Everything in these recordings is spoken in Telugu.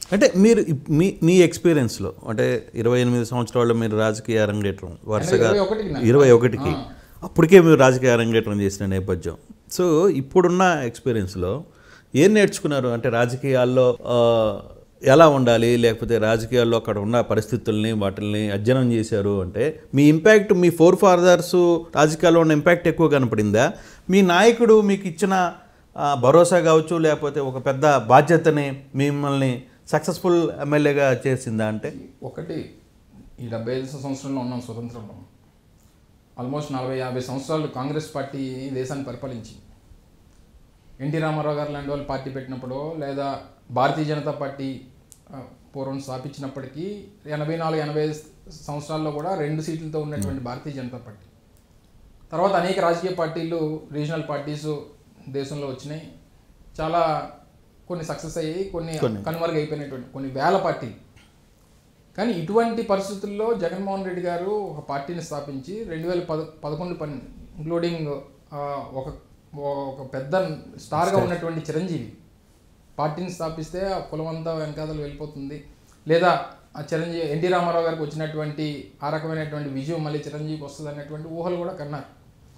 అంటే మీరు ఇప్- మీ మీ ఎక్స్పీరియన్స్లో అంటే ఇరవై ఎనిమిది సంవత్సరాల్లో మీరు రాజకీయ అరంగేట్రం వరుసగా ఇరవై ఒకటికి నా- ఇరవై ఒకటికి అప్పటికే మీరు రాజకీయ అరంగేట్రం చేసిన నేపథ్యం సో ఇప్పుడున్న ఎక్స్పీరియన్స్లో ఏం నేర్చుకున్నారు అంటే రాజకీయాల్లో ఆ, ఎలా ఉండాలి లేకపోతే రాజకీయాల్లో అక్కడ ఉన్న పరిస్థితుల్ని వాటిల్ని అధ్యయనం చేశారు అంటే మీ ఇంపాక్ట్ మీ ఫోర్ ఫాదర్స్ రాజకీయాల్లో ఉన్న ఇంపాక్ట్ ఎక్కువ కనపడిందా మీ నాయకుడు మీకు ఇచ్చిన ఆ, భరోసా కావచ్చు లేకపోతే ఒక పెద్ద బాధ్యతని మిమ్మల్ని సక్సెస్ఫుల్ ఎమ్మెల్యేగా చేసిందా అంటే ఒకటి ఈ డెబ్బై ఐదు సంవత్సరంలో ఉన్నాం స్వతంత్రంలో ఆల్మోస్ట్ నలభై యాభై సంవత్సరాలు కాంగ్రెస్ పార్టీ ఈ దేశాన్ని పరిపాలించింది ఎన్టీ రామారావు గారు లాంటి వాళ్ళు పార్టీ పెట్టినప్పుడు లేదా భారతీయ జనతా పార్టీ ఆ, పూర్వం స్థాపించినప్పటికీ ఎనభై నాలుగు ఎనభై ఐదు సంవత్సరాల్లో కూడా రెండు సీట్లతో ఉన్నటువంటి భారతీయ జనతా పార్టీ తర్వాత అనేక రాజకీయ పార్టీలు రీజనల్ పార్టీస్ దేశంలో వచ్చినాయి చాలా కొన్ని సక్సెస్ అయ్యాయి కొన్ని కనుమరుగు అయిపోయినటువంటి కొన్ని వేల పార్టీలు కానీ ఇటువంటి పరిస్థితుల్లో జగన్మోహన్ రెడ్డి గారు ఒక పార్టీని స్థాపించి రెండు వేల పద పదకొండు పని ఇంక్లూడింగ్ ఒక ఒక పెద్ద స్టార్గా ఉన్నటువంటి చిరంజీవి పార్టీని స్థాపిస్తే ఆ కులం అంతా వెనకాతలు వెళ్ళిపోతుంది లేదా ఆ చిరంజీవి ఎన్టీ రామారావు గారికి వచ్చినటువంటి ఆ రకమైనటువంటి విజయం మళ్ళీ చిరంజీవికి వస్తుంది అనేటువంటి ఊహలు కూడా కన్నారు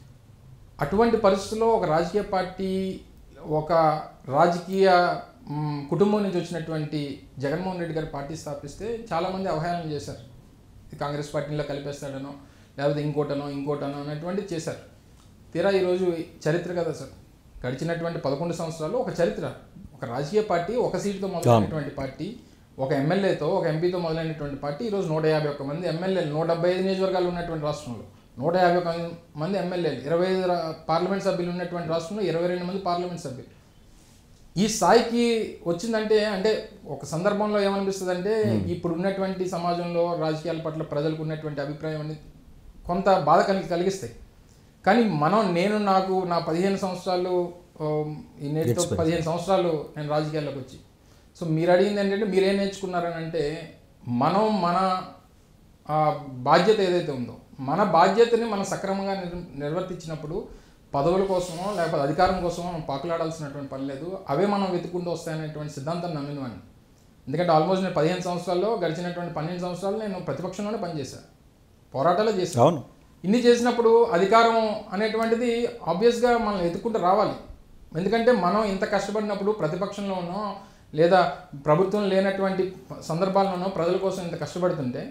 అటువంటి పరిస్థితుల్లో ఒక రాజకీయ పార్టీ ఒక రాజకీయ మ్, కుటుంబం నుంచి వచ్చినటువంటి జగన్మోహన్ రెడ్డి గారి పార్టీ స్థాపిస్తే చాలామంది అవహేళన చేశారు ఇది కాంగ్రెస్ పార్టీలో కలిపేస్తాడనో లేకపోతే ఇంకోటనో ఇంకోటనో అనేటువంటి చేశారు తీరా ఈరోజు చరిత్ర కదా సార్ గడిచినటువంటి పదకొండు సంవత్సరాలు ఒక చరిత్ర ఒక రాజకీయ పార్టీ ఒక సీటుతో మొదలైనటువంటి పార్టీ ఒక ఎమ్మెల్యేతో ఒక ఎంపీతో మొదలైనటువంటి పార్టీ ఈరోజు నూట యాభై ఒక్క మంది ఎమ్మెల్యేలు నూట డెబ్బై ఐదు నియోజకవర్గాలు ఉన్నటువంటి రాష్ట్రంలో నూట యాభై ఒక్క మంది ఎమ్మెల్యేలు ఇరవై ఐదు రా- పార్లమెంట్ సభ్యులు ఉన్నటువంటి రాష్ట్రంలో ఇరవై రెండు మంది పార్లమెంట్ సభ్యులు ఈ స్థాయికి వచ్చిందంటే అంటే ఒక సందర్భంలో ఏమనిపిస్తుంది అంటే ఇప్పుడు ఉన్నటువంటి సమాజంలో రాజకీయాల పట్ల ప్రజలకు ఉన్నటువంటి అభిప్రాయం అనేది కొంత బాధ కలిగి కలిగిస్తాయి కానీ మనం నేను నాకు నా పదిహేను సంవత్సరాలు ఆమ్, ఈ నేటితో పదిహేను సంవత్సరాలు నేను రాజకీయాల్లోకి వచ్చి సో మీరు అడిగింది ఏంటంటే మీరేం నేర్చుకున్నారని అంటే మనం మన ఆ బాధ్యత ఏదైతే ఉందో మన బాధ్యతని మనం సక్రమంగా నిర్ నిర్వర్తించినప్పుడు పదవుల కోసమో లేకపోతే అధికారం కోసమో మనం పాకులాడాల్సినటువంటి పని లేదు అవే మనం వెతుక్కుంటూ వస్తాయనేటువంటి సిద్ధాంతాన్ని నమ్మినవాడిని ఎందుకంటే ఆల్మోస్ట్ నేను పదిహేను సంవత్సరాల్లో గడిచినటువంటి పన్నెండు సంవత్సరాలు నేను ప్రతిపక్షంలోనే పనిచేశాను పోరాటాలే చేశాను అవును ఇన్ని చేసినప్పుడు అధికారం అనేటువంటిది ఆబ్వియస్గా మనం ఎత్తుకుంటూ రావాలి ఎందుకంటే మనం ఇంత కష్టపడినప్పుడు ప్రతిపక్షంలో ఉన్నో లేదా ప్రభుత్వం లేనటువంటి సందర్భాల్లోనో ప్రజల కోసం ఇంత కష్టపడుతుంటే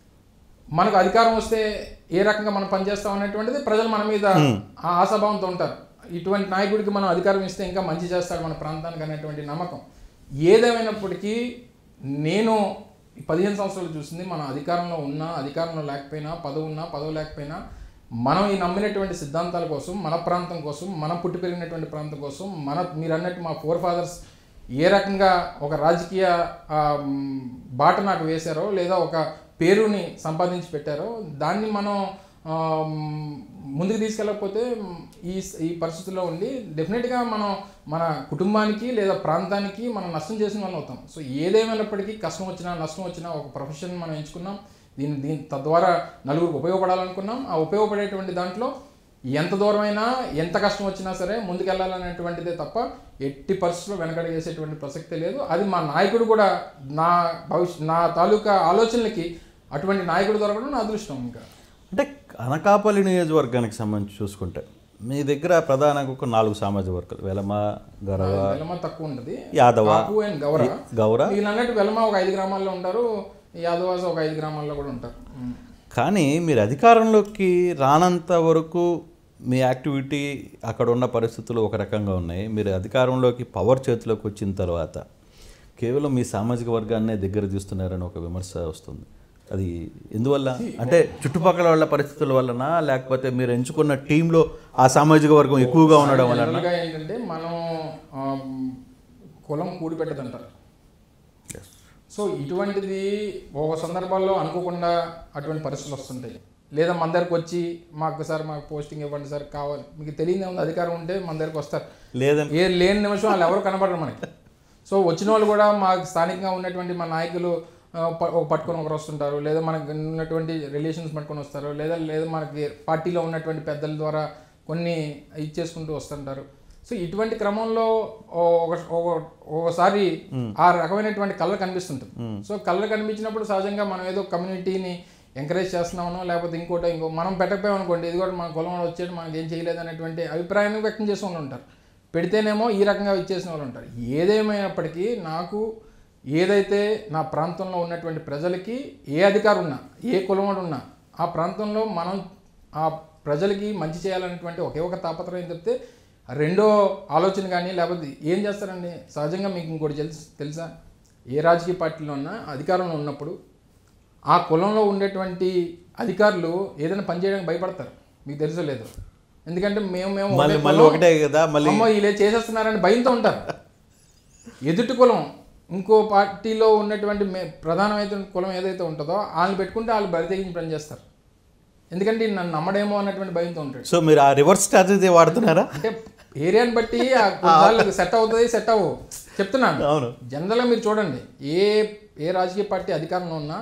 మనకు అధికారం వస్తే ఏ రకంగా మనం పనిచేస్తాం అనేటువంటిది ప్రజలు మన మీద ఆ ఆశాభావంతో ఉంటారు ఇటువంటి నాయకుడికి మనం అధికారం ఇస్తే ఇంకా మంచి చేస్తాడు మన ప్రాంతానికి అనేటువంటి నమ్మకం ఏదేమైనప్పటికీ నేను ఈ పదిహేను సంవత్సరాలు చూసింది మన అధికారంలో ఉన్నా అధికారంలో లేకపోయినా పదవి ఉన్నా పదవి లేకపోయినా మనం ఈ నమ్మినటువంటి సిద్ధాంతాల కోసం మన ప్రాంతం కోసం మనం పుట్టి పెరిగినటువంటి ప్రాంతం కోసం మన మీరు అన్నట్టు మా ఫోర్ ఫాదర్స్ ఏ రకంగా ఒక రాజకీయ ఆ, మ్, బాట నాకు వేశారో లేదా ఒక పేరుని సంపాదించి పెట్టారో దాన్ని మనం ఆ, మ్, ముందుకు తీసుకెళ్ళకపోతే మ్, ఈ ఈ పరిస్థితుల్లో ఉండి డెఫినెట్గా మనం మన కుటుంబానికి లేదా ప్రాంతానికి మనం నష్టం చేసిన వాళ్ళు అవుతాం సో ఏదేమైనప్పటికీ కష్టం వచ్చినా నష్టం వచ్చినా ఒక ప్రొఫెషన్ మనం ఎంచుకున్నాం దీని దీని తద్వారా నలుగురికి ఉపయోగపడాలనుకున్నాం ఆ ఉపయోగపడేటువంటి దాంట్లో ఎంత దూరమైనా ఎంత కష్టం వచ్చినా సరే ముందుకెళ్ళాలనేటువంటిదే తప్ప ఎట్టి పరిస్థితుల్లో వెనకడగేసేటువంటి ప్రసక్తే లేదు అది మా నాయకుడు కూడా నా భవిష్య నా తాలూకా ఆలోచనలకి అటువంటి నాయకుడు దొరకడం నా అదృష్టం ఇంకా అంటే అనకాపల్లి నియోజకవర్గానికి సంబంధించి చూసుకుంటే మీ దగ్గర ప్రధానంగా ఒక నాలుగు సామాజిక వర్గాలు వెలమ గరవ వెలమ తక్కువ ఉంటుంది యాదవ కాపు అండ్ గౌర గౌర వీళ్ళు అన్నట్టు వెలమ ఒక ఐదు గ్రామాల్లో ఉంటారు యాదవాస ఒక ఐదు గ్రామాల్లో కూడా ఉంటారు ఉమ్. కానీ మీరు అధికారంలోకి రానంత వరకు మీ యాక్టివిటీ అక్కడ ఉన్న పరిస్థితులు ఒక రకంగా ఉన్నాయి మీరు అధికారంలోకి పవర్ చేతిలోకి వచ్చిన తర్వాత కేవలం మీ సామాజిక వర్గాన్నే దగ్గర తీస్తున్నారని ఒక విమర్శ వస్తుంది అది ఎందువల్ల అంటే చుట్టుపక్కల వాళ్ళ పరిస్థితుల వలన లేకపోతే మీరు ఎంచుకున్న టీంలో ఆ సామాజిక వర్గం ఎక్కువగా ఉండడం వలన జనరల్గా ఏంటంటే మనం ఆ, కులం కూడి పెట్టదంటారు సో ఇటువంటిది ఒక సందర్భాల్లో అనుకోకుండా అటువంటి పరిస్థితులు వస్తుంటాయి లేదా మన దగ్గరకు వచ్చి మాకు సార్ మాకు పోస్టింగ్ ఇవ్వండి సార్ కావాలి మీకు తెలియదే ఉంది అధికారం ఉంటే మన దగ్గరకు వస్తారు లేదని ఏ లేని నిమిషం వాళ్ళు ఎవరు కనపడరు మనకి సో వచ్చిన వాళ్ళు కూడా మాకు స్థానికంగా ఉన్నటువంటి మా నాయకులు ఆ, ప- ఒక పట్టుకొని ఒకరు వస్తుంటారు లేదా మనకు ఉన్నటువంటి రిలేషన్స్ పట్టుకొని వస్తారు లేదా లేదా మనకి పార్టీలో ఉన్నటువంటి పెద్దల ద్వారా కొన్ని ఇచ్చేసుకుంటూ వస్తుంటారు సో ఇటువంటి క్రమంలో ఓ- ఒక ఒక- ఒకసారి ఆ రకమైనటువంటి కలర్ కనిపిస్తుంటుంది సో కలర్ కనిపించినప్పుడు సహజంగా మనం ఏదో కమ్యూనిటీని ఎంకరేజ్ చేస్తున్నామనో లేకపోతే ఇంకోటో ఇంకో మనం పెట్టకపోయాం అనుకోండి ఇది కూడా మన కులం వాడు వచ్చాడు మనకి ఏం చేయలేదు అనేటువంటి అభిప్రాయాన్ని వ్యక్తం చేసే వాళ్ళు ఉంటారు పెడితేనేమో ఈ రకంగా ఇచ్చేసిన వాళ్ళు ఉంటారు ఏదేమైనప్పటికీ నాకు ఏదైతే నా ప్రాంతంలో ఉన్నటువంటి ప్రజలకి ఏ అధికారం ఉన్నా ఏ కులం వాడు ఉన్నా ఆ ప్రాంతంలో మనం ఆ ప్రజలకి మంచి చేయాలనేటువంటి ఒకే ఒక తాపత్రయం చెప్తే రెండో ఆలోచన కానీ లేకపోతే ఏం చేస్తారండి సహజంగా మీకు ఇంకోటి తెలుసు తెలుసా ఏ రాజకీయ పార్టీలో ఉన్నా అధికారంలో ఉన్నప్పుడు ఆ కులంలో ఉండేటువంటి అధికారులు ఏదైనా పని చేయడానికి భయపడతారు మీకు తెలుసో లేదు ఎందుకంటే మేము మేము మళ్ళీ ఒకటే మళ్ళీ కులం, ఒకటే కదా మళ్ళీ అమ్మో వీళ్ళే చేసేస్తున్నారని భయంతో ఉంటారు ఎదుటి కులం ఇంకో పార్టీలో ఉన్నటువంటి మే- ప్రధానమైన కులం ఏదైతే ఉంటుందో వాళ్ళని పెట్టుకుంటే వాళ్ళు బరి తెగించి పని చేస్తారు ఎందుకంటే ఈయన నన్ను నమ్మడేమో అన్నటువంటి భయంతో ఉంటాడు సో మీరు ఆ రివర్స్ స్ట్రాటజీ వాడుతున్నారా అంటే ఏరియాని బట్టి ఆ కొన్నిసార్లు సెట్ అవుతుంది సెట్ అవ్వు చెప్తున్నాను అవును జనరల్గా మీరు చూడండి ఏ ఏ రాజకీయ పార్టీ అధికారంలో ఉన్నా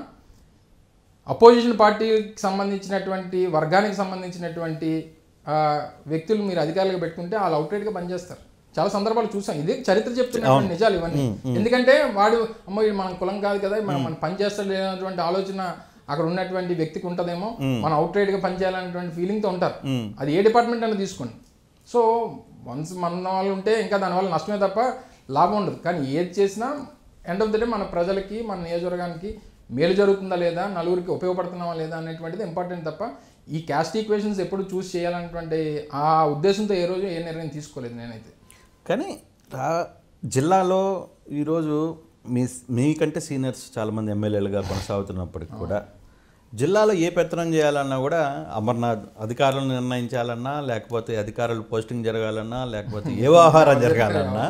అపోజిషన్ పార్టీకి సంబంధించినటువంటి వర్గానికి సంబంధించినటువంటి ఆ, వ్యక్తులు మీరు అధికారులుగా పెట్టుకుంటే వాళ్ళు అవుట్రేట్గా పనిచేస్తారు చాలా సందర్భాలు చూసాం ఇది చరిత్ర చెప్తున్నటువంటి నిజాలు ఇవన్నీ ఎందుకంటే వాడు అమ్మో ఇది మన కులం కాదు కదా మనం మనం పని చేస్తాడు లేనటువంటి ఆలోచన అక్కడ ఉన్నటువంటి వ్యక్తికి ఉంటుందేమో మనం అవుట్రేట్గా పనిచేయాలనేటువంటి ఫీలింగ్తో ఉంటారు అది ఏ డిపార్ట్మెంట్ అయినా తీసుకోండి సో వన్స్ మన వాళ్ళు ఉంటే ఇంకా దానివల్ల నష్టమే తప్ప లాభం ఉండదు కానీ ఏది చేసినా ఎండ్ ఆఫ్ ద డే మన ప్రజలకి మన నియోజకవర్గానికి మేలు జరుగుతుందా లేదా నలుగురికి ఉపయోగపడుతున్నావా లేదా అనేటువంటిది ఇంపార్టెంట్ తప్ప ఈ క్యాస్ట్ ఈక్వేషన్స్ ఎప్పుడు చూస్ చేయాలన్నటువంటి ఆ ఉద్దేశంతో ఏ రోజు ఏ నిర్ణయం తీసుకోలేదు నేనైతే కానీ రా జిల్లాలో ఈరోజు మీ మీకంటే సీనియర్స్ చాలామంది ఎమ్మెల్యేలుగా కొనసాగుతున్నప్పటికి కూడా జిల్లాలో ఏ పెత్తనం చేయాలన్నా కూడా అమర్నాథ్ అధికారులను నిర్ణయించాలన్నా లేకపోతే అధికారులు పోస్టింగ్ జరగాలన్నా లేకపోతే ఏ వ్యవహారం జరగాలన్నా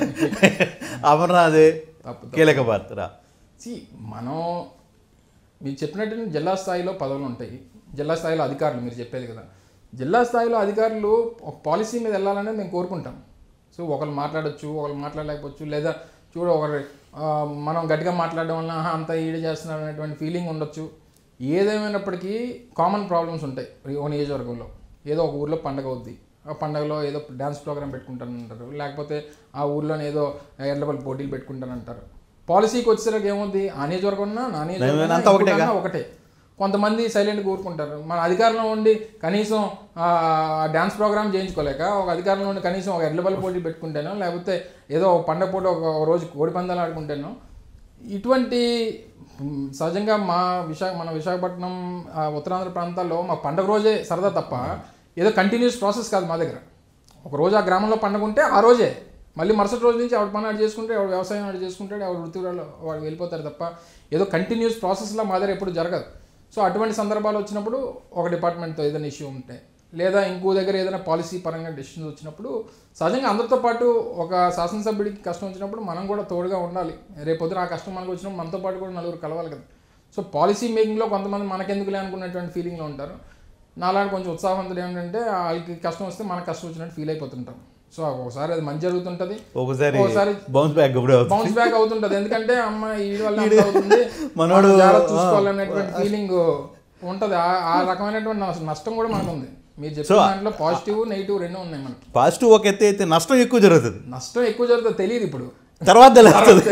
అమర్నాథే కీలక పాత్ర సి మనం మీరు చెప్పినట్టు జిల్లా స్థాయిలో పదవులు ఉంటాయి జిల్లా స్థాయిలో అధికారులు మీరు చెప్పేది కదా జిల్లా స్థాయిలో అధికారులు ఒక పాలసీ మీద వెళ్ళాలనేది మేము కోరుకుంటాం సో ఒకరు మాట్లాడొచ్చు ఒకరు మాట్లాడలేకపోవచ్చు లేదా చూడ ఒకరు ఆ, మనం గట్టిగా మాట్లాడడం వల్ల "ఆహా, అంతా ఈడ చేస్తున్నారు అనేటువంటి ఫీలింగ్ ఉండొచ్చు ఏదేమైనప్పటికీ కామన్ ప్రాబ్లమ్స్ ఉంటాయి ఓ నియోజకవర్గంలో ఏదో ఒక ఊర్లో పండగ అవుద్ది ఆ పండగలో ఏదో డ్యాన్స్ ప్రోగ్రామ్ పెట్టుకుంటానంటారు లేకపోతే ఆ ఊర్లోనే ఏదో ఎడ్లబల్ పోటీలు పెట్టుకుంటానంటారు పాలసీకి వచ్చేసరికి ఏముంది ఆ నియోజకవర్గం ఉన్నా నా నియోజకవర్గం ఉన్నా, అంతా ఒకటేగా. ఇంకోటన్నా ఒకటే కొంతమంది సైలెంట్గా ఊరుకుంటారు మన అధికారంలో ఉండి కనీసం ఆ డ్యాన్స్ ప్రోగ్రామ్ చేయించుకోలేక ఒక అధికారంలో ఉండి కనీసం ఒక ఎడ్లబల్ పోటీ పెట్టుకుంటానో లేకపోతే ఏదో ఒక పండగ పూట ఒక ఒక రోజు కోడి పందాలు ఆడుకుంటానో ఇటువంటి మ్, సహజంగా మా విశాఖ మన విశాఖపట్నం ఆ, ఉత్తరాంధ్ర ప్రాంతాల్లో మా పండగ రోజే సరదా తప్ప ఏదో కంటిన్యూస్ ప్రాసెస్ కాదు మా దగ్గర ఒక రోజు ఆ గ్రామంలో పండగ ఉంటే ఆ రోజే మళ్ళీ మరుసటి రోజు నుంచి ఆవిడ పని ఆడు చేసుకుంటే ఆవిడ వ్యవసాయం ఆడు చేసుకుంటాడు ఆవిడ వృత్తిలో వాడు వెళ్ళిపోతారు తప్ప ఏదో కంటిన్యూస్ ప్రాసెస్లో మా దగ్గర ఎప్పుడు జరగదు సో అటువంటి సందర్భాలు వచ్చినప్పుడు ఒక డిపార్ట్మెంట్తో ఏదైనా ఇష్యూ ఉంటే లేదా ఇంకో దగ్గర ఏదైనా పాలసీ పరంగా డెసిషన్స్ వచ్చినప్పుడు సహజంగా అందరితో పాటు ఒక శాసనసభ్యుడికి కష్టం వచ్చినప్పుడు మనం కూడా తోడుగా ఉండాలి రేపొద్దున ఆ కష్టం మనకు వచ్చినప్పుడు మనతో పాటు కూడా నలుగురు కలవాలి కదా సో పాలసీ మేకింగ్లో కొంతమంది మనకెందుకులే అనుకున్నటువంటి ఫీలింగ్లో ఉంటారు నాలాంటి కొంచెం ఉత్సాహవంతులు ఏంటంటే వాళ్ళకి కష్టం వస్తే మనకు కష్టం వచ్చినట్టు ఫీల్ అయిపోతుంటాం సో ఒకసారి అది మంచి జరుగుతుంటుంది ఒకసారి ఒకసారి బౌన్స్ బ్యాక్ కూడా అవుతుంది బౌన్స్ బ్యాక్ అవుతుంటది ఎందుకంటే అమ్మ ఈ వల్ల అంత అవుతుంది మనోడు, మనం జాగ్రత్త చూసుకోవాలనేటువంటి ఫీలింగ్ ఉంటది ఆ- ఆ రకమైనటువంటి నష్ట- నష్టం కూడా మనకు ఉంది మీరు చెప్పిన దాంట్లో పాజిటివ్ నెగిటివ్ రెండు ఉన్నాయి మనకి పాజిటివ్ ఒక ఎత్తే అయితే నష్టం ఎక్కువ జరుగుతుంది నష్టం ఎక్కువ జరుగుతుంది తెలియదు ఇప్పుడు తర్వాత తెలుస్తుంది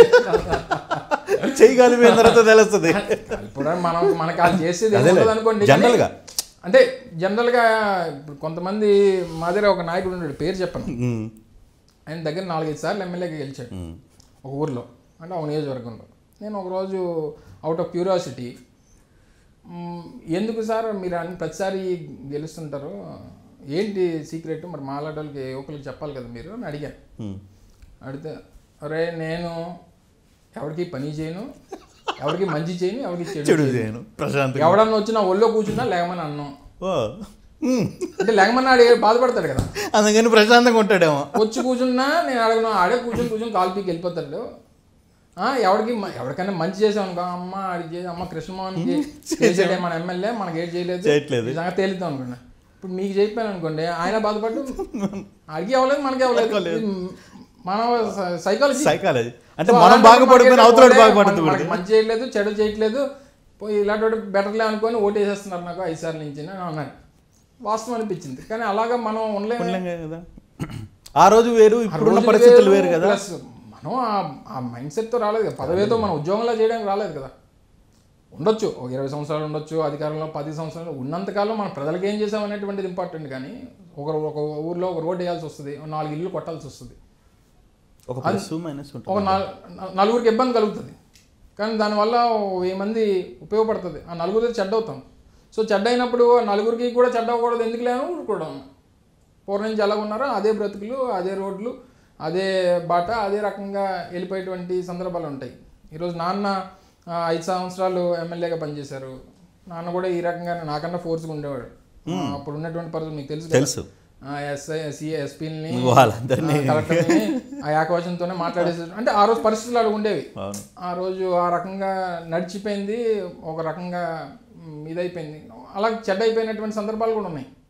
చేయగలిగిన తర్వాత తెలుస్తుంది ఇప్పుడు మనం మనకి అది చేసేది అదేలే, ఏముండదు అనుకోండి general గా. కానీ- అంటే జనరల్ గా ఇప్పుడు కొంతమంది మా దగ్గర ఒక నాయకుడు ఉన్నాడు పేరు చెప్పను ఉమ్, ఆయన దగ్గర నాలుగైదు సార్లు ఎమ్మెల్యేగా గెలిచాడు ఉమ్, ఒక ఊర్లో అంటే ఒక నియోజకవర్గంలో నేను ఒకరోజు అవుట్ ఆఫ్ క్యూరియాసిటీ ఎందుకు సార్ మీరు అన్ని ప్రతిసారి గెలుస్తుంటారు ఏంటి సీక్రెట్ మరి మాలాడోళ్ళకి యువకులకి చెప్పాలి కదా మీరు అని అడిగాను ఉమ్. అడిగితే అరే నేను ఎవరికి పని చేయను ఎవరికి మంచి చేయను ఎవరికి చెడు చెడు చేయను. చేయను ప్రశాంత్ ఎవడన్నా వచ్చినా ఒళ్ళో కూర్చున్నా లేకమని అన్నాం ఓ ఉమ్. అంటే లేకమని ఆడే బాధపడతాడు కదా అందుకని ప్రశాంతంగా ఉంటాడేమో వచ్చి కూర్చున్నా నేను అడగను ఆడే కూర్చొని కూర్చొని కాలు పీకి వెళ్ళిపోతాడు ఆ, ఎవరికి మ- ఎవరికైనా మంచి చేసాం అనుకో అమ్మ ఆడికి చేసి అమ్మ కృష్ణమోహన్కి చేసాడే మన ఎమ్మెల్యే మనకి ఏం చేయలేదు చేయట్లేదు. నిజంగా తేలుతాం అనుకున్నా ఇప్పుడు మీకు చెప్పాను అనుకోండి ఆయన బాధపడ్డు అడిగి అవ్వలేదు మనకి అవ్వలేదు ఇది మన సైకాలజీ సైకాలజీ అంటే మనం బాగుపడుకుని అవతల బాగుపడుతుంది మంచి చేయట్లేదు చెడు చేయట్లేదు పోయి ఇలాంటి వాడు బెటర్లే అనుకొని ఓటు వేసేస్తున్నారు నాకు ఐదు సార్లు నుంచి అని అన్నాడు వాస్తవం అనిపించింది కానీ అలాగా మనం ఉండలేము ఉండలేం కదా ఆ రోజు వేరు ఇప్పుడున్న రోజులు పరిస్థితులు వేరు కదా ప్లస్ మనం ఆ- ఆ మైండ్ సెట్తో రాలేదు కదా పదవేతో మనం ఉద్యోగంలో చేయడానికి రాలేదు కదా ఉండొచ్చు ఒక ఇరవై సంవత్సరాలు ఉండొచ్చు అధికారంలో పది సంవత్సరాలు ఉన్నంతకాలం మనం ప్రజలకు ఏం చేసాం అనేటువంటిది ఇంపార్టెంట్ కానీ ఒక ఒక ఊర్లో ఒక రోడ్ వేయాల్సి వస్తుంది ఒక నాలుగు ఇల్లు కొట్టాల్సి వస్తుంది ఒక ప్లస్ మైనస్ ఒక ఉంటుంది నాల్- నలుగురికి ఇబ్బంది కలుగుతుంది కానీ దానివల్ల ఓ వెయ్యి మంది ఉపయోగపడుతుంది ఆ నలుగురితో చెడ్డ అవుతాం సో చెడ్డ అయినప్పుడు ఆ నలుగురికి కూడా చెడ్డ అవ్వకూడదు ఎందుకు లేను ఊరుకోవడం పూర్వం నుంచి ఎలా ఉన్నారో అదే బ్రతుకులు అదే రోడ్లు అదే బాట అదే రకంగా వెళ్ళిపోయేటువంటి సందర్భాలు ఉంటాయి ఈరోజు నాన్న ఆ, ఐదు సంవత్సరాలు ఎమ్మెల్యేగా పనిచేశారు నాన్న కూడా ఈ రకంగా నాకన్నా ఫోర్స్గా ఉండేవాడు ఆ, అప్పుడు ఉన్నటువంటి పరిస్థితి మీకు తెలుసు కదా. తెలుసు ఆ, ఎస్ఐ సిఏ ఎస్పీలని వాళ్ళందరినీ కలెక్టర్ని ఆ ఏకవచనంతోనే మాట్లాడేసారు అంటే ఆ రోజు పరిస్థితులు అలా ఉండేవి అవును ఆ రోజు ఆ రకంగా నడిచిపోయింది ఒక రకంగా మ్, ఇదైపోయింది అలా చెడ్డ అయిపోయినటువంటి సందర్భాలు కూడా ఉన్నాయి